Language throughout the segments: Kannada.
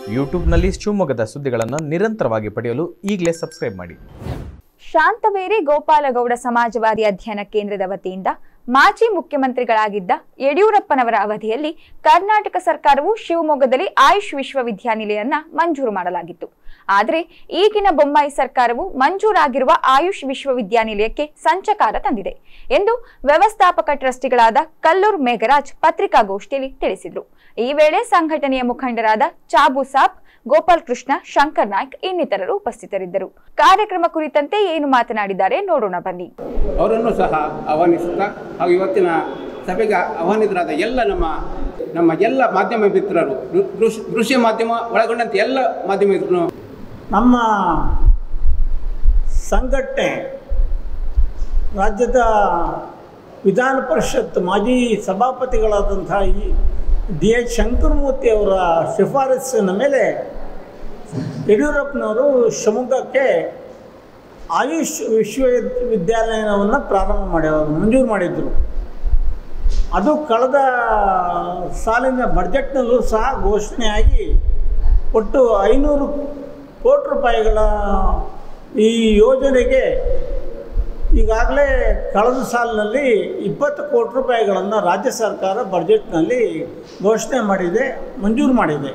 ಯೂಟ್ಯೂಬ್ನಲ್ಲಿ ಶಿವಮೊಗ್ಗದ ಸುದ್ದಿಗಳನ್ನು ನಿರಂತರವಾಗಿ ಪಡೆಯಲು ಈಗಲೇ ಸಬ್ಸ್ಕ್ರೈಬ್ ಮಾಡಿ ಶಾಂತವೇರಿ ಗೋಪಾಲಗೌಡ ಸಮಾಜವಾದಿ ಅಧ್ಯಯನ ಕೇಂದ್ರದ ವತಿಯಿಂದ ಮಾಜಿ ಮುಖ್ಯಮಂತ್ರಿಗಳಾಗಿದ್ದ ಯಡಿಯೂರಪ್ಪನವರ ಅವಧಿಯಲ್ಲಿ ಕರ್ನಾಟಕ ಸರ್ಕಾರವು ಶಿವಮೊಗ್ಗದಲ್ಲಿ ಆಯುಷ್ ವಿಶ್ವವಿದ್ಯಾನಿಲಯವನ್ನ ಮಂಜೂರು ಮಾಡಲಾಗಿತ್ತು ಆದರೆ ಈಗಿನ ಬೊಮ್ಮಾಯಿ ಸರ್ಕಾರವು ಮಂಜೂರಾಗಿರುವ ಆಯುಷ್ ವಿಶ್ವವಿದ್ಯಾನಿಲಯಕ್ಕೆ ಸಂಚಕಾರ ತಂದಿದೆ ಎಂದು ವ್ಯವಸ್ಥಾಪಕ ಟ್ರಸ್ಟಿಗಳಾದ ಕಲ್ಲೂರ್ ಮೇಘರಾಜ್ ಪತ್ರಿಕಾಗೋಷ್ಠಿಯಲ್ಲಿ ತಿಳಿಸಿದರು ಈ ವೇಳೆ ಸಂಘಟನೆಯ ಮುಖಂಡರಾದ ಚಾಬು ಸಾಬ್ ಗೋಪಾಲ್ ಕೃಷ್ಣ ಶಂಕರ್ ನಾಯ್ಕ್ ಇನ್ನಿತರರು ಉಪಸ್ಥಿತರಿದ್ದರು ಕಾರ್ಯಕ್ರಮ ಕುರಿತಂತೆ ಏನು ಮಾತನಾಡಿದ್ದಾರೆ ನೋಡೋಣ ಬನ್ನಿ ಅವರನ್ನು ಸಹ ಆಹ್ವಾನಿಸುತ್ತಾ ಹಾಗೂ ಇವತ್ತಿನ ಸಭೆಗೆ ಆಹ್ವಾನಿತರಾದ ಎಲ್ಲ ನಮ್ಮ ನಮ್ಮ ಎಲ್ಲ ಮಾಧ್ಯಮ ಮಿತ್ರರು ದೃ- ದೃಶ್ಯ ದೃಶ್ಯ ಮಾಧ್ಯಮ ಒಳಗೊಂಡಂತೆ ಎಲ್ಲ ಮಾಧ್ಯಮ ಮಿತ್ರರು ನಮ್ಮ ಸಂಘಟನೆ ರಾಜ್ಯದ ವಿಧಾನ ಪರಿಷತ್ ಮಾಜಿ ಸಭಾಪತಿಗಳಾದಂಥ ಈ ಡಿ ಎಚ್ ಶಂಕರಮೂರ್ತಿ ಅವರ ಶಿಫಾರಸ್ಸಿನ ಮೇಲೆ ಯಡಿಯೂರಪ್ಪನವರು ಶಿವಮೊಗ್ಗಕ್ಕೆ ಆಯುಷ್ ವಿಶ್ವವಿದ್ಯಾಲಯವನ್ನು ಪ್ರಾರಂಭ ಮಾಡ್ಯವರು ಮಂಜೂರು ಮಾಡಿದರು ಅದು ಕಳೆದ ಸಾಲಿನ ಬಡ್ಜೆಟ್ನಲ್ಲೂ ಸಹ ಘೋಷಣೆಯಾಗಿ ಒಟ್ಟು ಐನೂರು ಕೋಟಿ ರೂಪಾಯಿಗಳ ಈ ಯೋಜನೆಗೆ ಈಗಾಗಲೇ ಕಳೆದ ಸಾಲಿನಲ್ಲಿ ಇಪ್ಪತ್ತು ಕೋಟಿ ರೂಪಾಯಿಗಳನ್ನು ರಾಜ್ಯ ಸರ್ಕಾರ ಬಡ್ಜೆಟ್ನಲ್ಲಿ ಘೋಷಣೆ ಮಾಡಿದೆ ಮಂಜೂರು ಮಾಡಿದೆ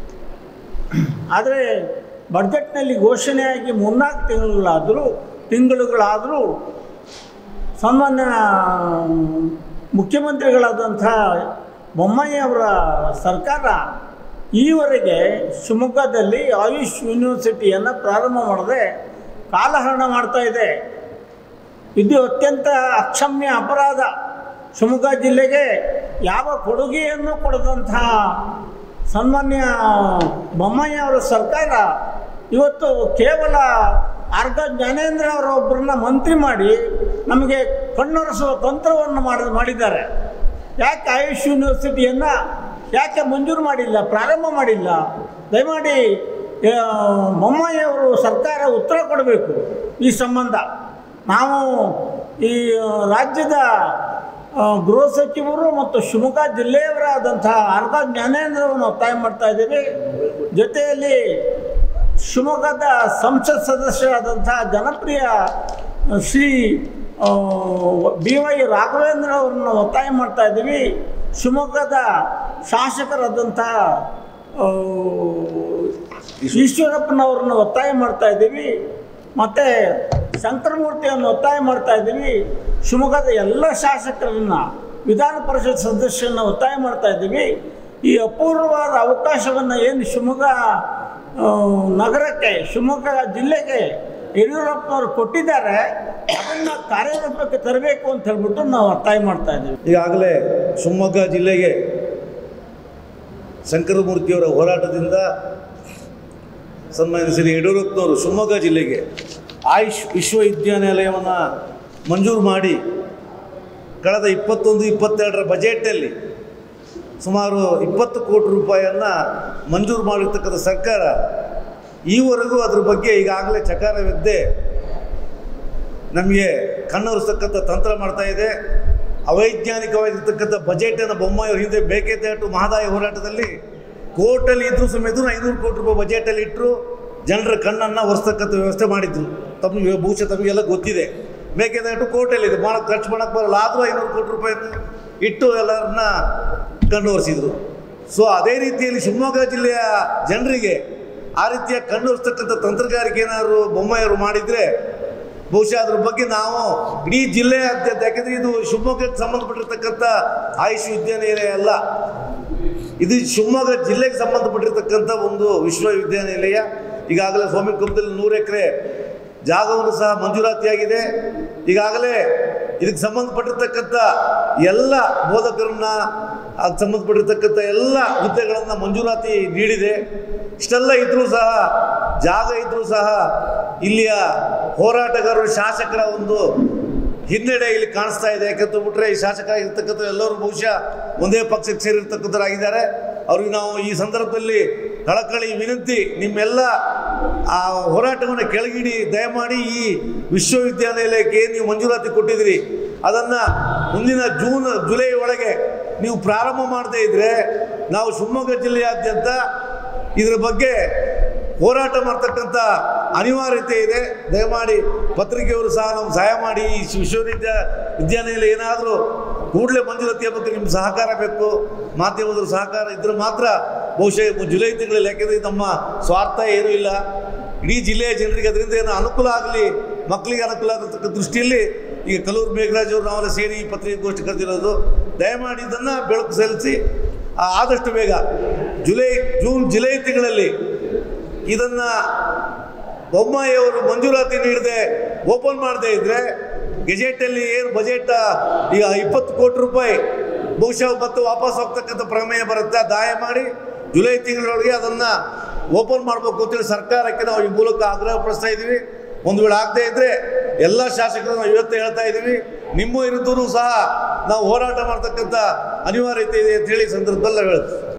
ಆದರೆ ಬಡ್ಜೆಟ್ನಲ್ಲಿ ಘೋಷಣೆಯಾಗಿ ಮೂರ್ನಾಲ್ಕು ತಿಂಗಳುಗಳಾದರೂ ತಿಂಗಳುಗಳಾದರೂ ಸಾಮಾನ್ಯ ಮುಖ್ಯಮಂತ್ರಿಗಳಾದಂಥ ಬೊಮ್ಮಾಯಿ ಅವರ ಸರ್ಕಾರ ಈವರೆಗೆ ಶಿವಮೊಗ್ಗದಲ್ಲಿ ಆಯುಷ್ ಯೂನಿವರ್ಸಿಟಿಯನ್ನು ಪ್ರಾರಂಭ ಮಾಡದೆ ಕಾಲಹರಣ ಮಾಡ್ತಾ ಇದೆ ಇದು ಅತ್ಯಂತ ಅಕ್ಷಮ್ಯ ಅಪರಾಧ ಶಿವಮೊಗ್ಗ ಜಿಲ್ಲೆಗೆ ಯಾವ ಕೊಡುಗೆಯನ್ನು ಕೊಡದಂತಹ ಸನ್ಮಾನ್ಯ ಬೊಮ್ಮಾಯಿ ಅವರ ಸರ್ಕಾರ ಇವತ್ತು ಕೇವಲ ಅರ್ಧ ಜ್ಞಾನೇಂದ್ರ ಅವರೊಬ್ಬರನ್ನ ಮಂತ್ರಿ ಮಾಡಿ ನಮಗೆ ಕಣ್ಣೊರೆಸುವ ತಂತ್ರವನ್ನು ಮಾಡಿ ಮಾಡಿದ್ದಾರೆ ಯಾಕೆ ಆಯುಷ್ ಯೂನಿವರ್ಸಿಟಿಯನ್ನು ಯಾಕೆ ಮಂಜೂರು ಮಾಡಿಲ್ಲ ಪ್ರಾರಂಭ ಮಾಡಿಲ್ಲ ದಯಮಾಡಿ ಆ, ಬೊಮ್ಮಾಯಿ ಅವರು ಸರ್ಕಾರ ಉತ್ತರ ಕೊಡಬೇಕು ಈ ಸಂಬಂಧ ನಾವು ಈ ಆ, ರಾಜ್ಯದ ಆ, ಗೃಹ ಸಚಿವರು ಮತ್ತು ಶಿವಮೊಗ್ಗ ಜಿಲ್ಲೆಯವರಾದಂಥ ಅರ್ಧ ಜ್ಞಾನೇಂದ್ರವನ್ನು ಒತ್ತಾಯ ಮಾಡ್ತಾ ಇದ್ದೀವಿ ಜೊತೆಯಲ್ಲಿ ಶಿವಮೊಗ್ಗದ ಸಂಸತ್ ಸದಸ್ಯರಾದಂಥ ಜನಪ್ರಿಯ ಶ್ರೀ ಬಿ ವೈ ರಾಘವೇಂದ್ರ ಅವರನ್ನು ಒತ್ತಾಯ ಮಾಡ್ತಾ ಇದ್ದೀವಿ ಶಿವಮೊಗ್ಗದ ಶಾಸಕರಾದಂಥ ಆ, ಈಶ್ವರಪ್ಪನವ್ರನ್ನ ಒತ್ತಾಯ ಮಾಡ್ತಾ ಇದ್ದೀವಿ ಮತ್ತು ಶಂಕರಮೂರ್ತಿಯನ್ನು ಒತ್ತಾಯ ಮಾಡ್ತಾ ಇದ್ದೀವಿ ಶಿವಮೊಗ್ಗದ ಎಲ್ಲ ಶಾಸಕರನ್ನು ವಿಧಾನ ಪರಿಷತ್ ಸದಸ್ಯರನ್ನ ಒತ್ತಾಯ ಮಾಡ್ತಾ ಇದ್ದೀವಿ ಈ ಅಪೂರ್ವವಾದ ಅವಕಾಶವನ್ನು ಏನು ಶಿವಮೊಗ್ಗ ಆ, ನಗರಕ್ಕೆ ಶಿವಮೊಗ್ಗ ಜಿಲ್ಲೆಗೆ ಯಡಿಯೂರಪ್ಪನವರು ಕೊಟ್ಟಿದ್ದಾರೆ ಅದನ್ನು ಕಾರ್ಯರೂಪಕ್ಕೆ ತರಬೇಕು ಅಂತ ಹೇಳ್ಬಿಟ್ಟು ನಾವು ಒತ್ತಾಯ ಮಾಡ್ತಾ ಇದ್ದೀವಿ ಈಗಾಗಲೇ ಶಿವಮೊಗ್ಗ ಜಿಲ್ಲೆಗೆ ಶಂಕರಮೂರ್ತಿಯವರ ಹೋರಾಟದಿಂದ ಸನ್ಮಾನ್ಯ ಶ್ರೀ ಯಡಿಯೂರಪ್ಪನವರು ಶಿವಮೊಗ್ಗ ಜಿಲ್ಲೆಗೆ ಆಯುಷ್ ವಿಶ್ವವಿದ್ಯಾನಿಲಯವನ್ನು ಮಂಜೂರು ಮಾಡಿ ಕಳೆದ ಇಪ್ಪತ್ತೊಂದು ಇಪ್ಪತ್ತೆರಡರ ಬಜೆಟಲ್ಲಿ ಸುಮಾರು ಇಪ್ಪತ್ತು ಕೋಟಿ ರೂಪಾಯಿಯನ್ನು ಮಂಜೂರು ಮಾಡಿರ್ತಕ್ಕಂಥ ಸರ್ಕಾರ ಈವರೆಗೂ ಅದ್ರ ಬಗ್ಗೆ ಈಗಾಗಲೇ ಚಕಾರವಿದ್ದೆ ನಮಗೆ ಕಣ್ಣೊರೆಸ್ತಕ್ಕಂಥ ತಂತ್ರ ಮಾಡ್ತಾ ಇದೆ ಅವೈಜ್ಞಾನಿಕವಾಗಿರ್ತಕ್ಕಂಥ ಬಜೆಟನ್ನು ಬೊಮ್ಮಾಯಿಯವ್ರ ಹಿಂದೆ ಬೇಕೆತ್ತಾಟು ಮಹದಾಯ ಹೋರಾಟದಲ್ಲಿ ಕೋರ್ಟಲ್ಲಿ ಇದ್ರೂ ಸಮೇತ ಐನೂರು ಕೋಟಿ ರೂಪಾಯಿ ಬಜೆಟಲ್ಲಿ ಇಟ್ಟರು ಜನರ ಕಣ್ಣನ್ನು ಒರೆಸ್ತಕ್ಕಂಥ ವ್ಯವಸ್ಥೆ ಮಾಡಿದ್ರು ತಮಗೆ ಬಹುಶಃ ತಮಗೆಲ್ಲ ಗೊತ್ತಿದೆ ಬೇಕೆದಾಟು ಕೋರ್ಟಲ್ಲಿದೆ ಮಾಡೋಕ್ಕೆ ಖರ್ಚು ಮಾಡೋಕ್ಕೆ ಬರಲ್ಲ ಆದರೂ ಐನೂರು ಕೋಟಿ ರೂಪಾಯಿ ಇಟ್ಟು ಎಲ್ಲರನ್ನ ಕಣ್ಣು ಒರೆಸಿದ್ರು ಸೊ ಅದೇ ರೀತಿಯಲ್ಲಿ ಶಿವಮೊಗ್ಗ ಜಿಲ್ಲೆಯ ಜನರಿಗೆ ಆ ರೀತಿಯ ಕಣ್ಣು ಒರೆಸ್ತಕ್ಕಂಥ ತಂತ್ರಗಾರಿಕೆ ಏನಾದ್ರು ಬೊಮ್ಮಾಯಿಯವರು ಮಾಡಿದರೆ ಬಹುಶಃ ಅದ್ರ ಬಗ್ಗೆ ನಾವು ಇಡೀ ಜಿಲ್ಲೆಯಾದ್ಯಂತ ಯಾಕೆಂದರೆ ಇದು ಶಿವಮೊಗ್ಗಕ್ಕೆ ಸಂಬಂಧಪಟ್ಟಿರ್ತಕ್ಕಂಥ ಆಯುಷ್ ವಿದ್ಯಾನಿಲಯ ಅಲ್ಲ ಇದು ಶಿವಮೊಗ್ಗ ಜಿಲ್ಲೆಗೆ ಸಂಬಂಧಪಟ್ಟಿರ್ತಕ್ಕಂಥ ಒಂದು ವಿಶ್ವವಿದ್ಯಾನಿಲಯ ಈಗಾಗಲೇ ಸ್ವಾಮಿಕುಂಭದಲ್ಲಿ ನೂರು ಎಕರೆ ಜಾಗವನ್ನು ಸಹ ಮಂಜೂರಾತಿಯಾಗಿದೆ ಈಗಾಗಲೇ ಇದಕ್ಕೆ ಸಂಬಂಧಪಟ್ಟಿರ್ತಕ್ಕಂಥ ಎಲ್ಲ ಬೋಧಕರನ್ನ ಅದಕ್ಕೆ ಸಂಬಂಧಪಟ್ಟಿರ್ತಕ್ಕಂಥ ಎಲ್ಲ ಹುದ್ದೆಗಳನ್ನು ಮಂಜೂರಾತಿ ನೀಡಿದೆ ಇಷ್ಟೆಲ್ಲ ಇದ್ದರೂ ಸಹ ಜಾಗ ಇದ್ದರೂ ಸಹ ಇಲ್ಲಿಯ ಹೋರಾಟಗಾರರು ಶಾಸಕರ ಒಂದು ಹಿನ್ನಡೆ ಇಲ್ಲಿ ಕಾಣಿಸ್ತಾ ಇದೆ ಯಾಕಂತ ಬಿಟ್ರೆ ಈ ಶಾಸಕ ಇರ್ತಕ್ಕಂಥ ಎಲ್ಲರೂ ಬಹುಶಃ ಒಂದೇ ಪಕ್ಷಕ್ಕೆ ಸೇರಿರ್ತಕ್ಕಂಥರಾಗಿದ್ದಾರೆ ಅವ್ರಿಗೆ ನಾವು ಈ ಸಂದರ್ಭದಲ್ಲಿ ಕಳಕಳಿ ವಿನಂತಿ ನಿಮ್ಮೆಲ್ಲ ಆ ಹೋರಾಟವನ್ನು ಕೆಳಗಿಡಿ ದಯಮಾಡಿ ಈ ವಿಶ್ವವಿದ್ಯಾನಿಲಯಕ್ಕೆ ಏನು ನೀವು ಮಂಜೂರಾತಿ ಕೊಟ್ಟಿದ್ದೀರಿ ಅದನ್ನು ಮುಂದಿನ ಜೂನ್ ಜುಲೈ ಒಳಗೆ ನೀವು ಪ್ರಾರಂಭ ಮಾಡದೇ ಇದ್ದರೆ ನಾವು ಶಿವಮೊಗ್ಗ ಜಿಲ್ಲೆಯಾದ್ಯಂತ ಇದರ ಬಗ್ಗೆ ಹೋರಾಟ ಮಾಡ್ತಕ್ಕಂಥ ಅನಿವಾರ್ಯತೆ ಇದೆ ದಯಮಾಡಿ ಪತ್ರಿಕೆಯವರು ಸಹ ನಮ್ಗೆ ಸಹಾಯ ಮಾಡಿ ಈ ವಿಶ್ವವಿದ್ಯಾ ವಿದ್ಯಾಲಯ ಏನಾದರೂ ಕೂಡಲೇ ಮಂಜೂರಾತಿಯ ಬಗ್ಗೆ ನಿಮ್ಮ ಸಹಕಾರ ಬೇಕು ಮಾಧ್ಯಮದ ಸಹಕಾರ ಇದ್ರೆ ಮಾತ್ರ ಬಹುಶಃ ಜುಲೈ ತಿಂಗಳಲ್ಲಿ ಯಾಕೆಂದರೆ ನಮ್ಮ ಸ್ವಾರ್ಥ ಏನೂ ಇಲ್ಲ ಇಡೀ ಜಿಲ್ಲೆಯ ಜನರಿಗೆ ಅದರಿಂದ ಏನು ಅನುಕೂಲ ಆಗಲಿ ಮಕ್ಕಳಿಗೆ ಅನುಕೂಲ ಆಗತಕ್ಕ ದೃಷ್ಟಿಯಲ್ಲಿ ಈಗ ಕಲೂರು ಮೇಘರಾಜ್ ಅವರು ನಾವೆಲ್ಲ ಸೇರಿ ಈ ಪತ್ರಿಕಾಗೋಷ್ಠಿ ಕರೆದಿರೋದು ದಯಮಾಡಿ ಇದನ್ನು ಬೆಳಕು ಸಲ್ಲಿಸಿ ಆ- ಆದಷ್ಟು ಬೇಗ ಜುಲೈ ಜೂನ್ ಜುಲೈ ತಿಂಗಳಲ್ಲಿ ಇದನ್ನು ಬೊಮ್ಮಾಯಿಯವರು ಮಂಜೂರಾತಿ ನೀಡದೆ ಓಪನ್ ಮಾಡದೇ ಇದ್ದರೆ ಗೆಜೆಟಲ್ಲಿ ಏನು ಬಜೆಟ್ ಈಗ ಇಪ್ಪತ್ತು ಕೋಟಿ ರೂಪಾಯಿ ಬಹುಶಃ ಮತ್ತೆ ವಾಪಸ್ ಹೋಗ್ತಕ್ಕಂಥ ಪ್ರಮೇಯ ಬರುತ್ತೆ ದಾಯ ಮಾಡಿ ಜುಲೈ ತಿಂಗಳೊಳಗೆ ಅದನ್ನು ಓಪನ್ ಮಾಡಬೇಕು ಅಂತೇಳಿ ಸರ್ಕಾರಕ್ಕೆ ನಾವು ಈ ಮೂಲಕ ಆಗ್ರಹ ಪಡಿಸ್ತಾ ಇದ್ದೀವಿ ಒಂದು ವೇಳೆ ಆಗದೇ ಇದ್ದರೆ ಎಲ್ಲ ಶಾಸಕರು ನಾವು ಇವತ್ತು ಹೇಳ್ತಾ ಇದ್ದೀವಿ ನಿಮ್ಮ ವಿರುದ್ಧವೂ ಸಹ ನಾವು ಹೋರಾಟ ಮಾಡ್ತಕ್ಕಂಥ ಅನಿವಾರ್ಯತೆ ಇದೆ ಅಂತ ಹೇಳಿ ಈ ಸಂದರ್ಭದಲ್ಲಿ ನಾವು ಹೇಳ್ತೀವಿ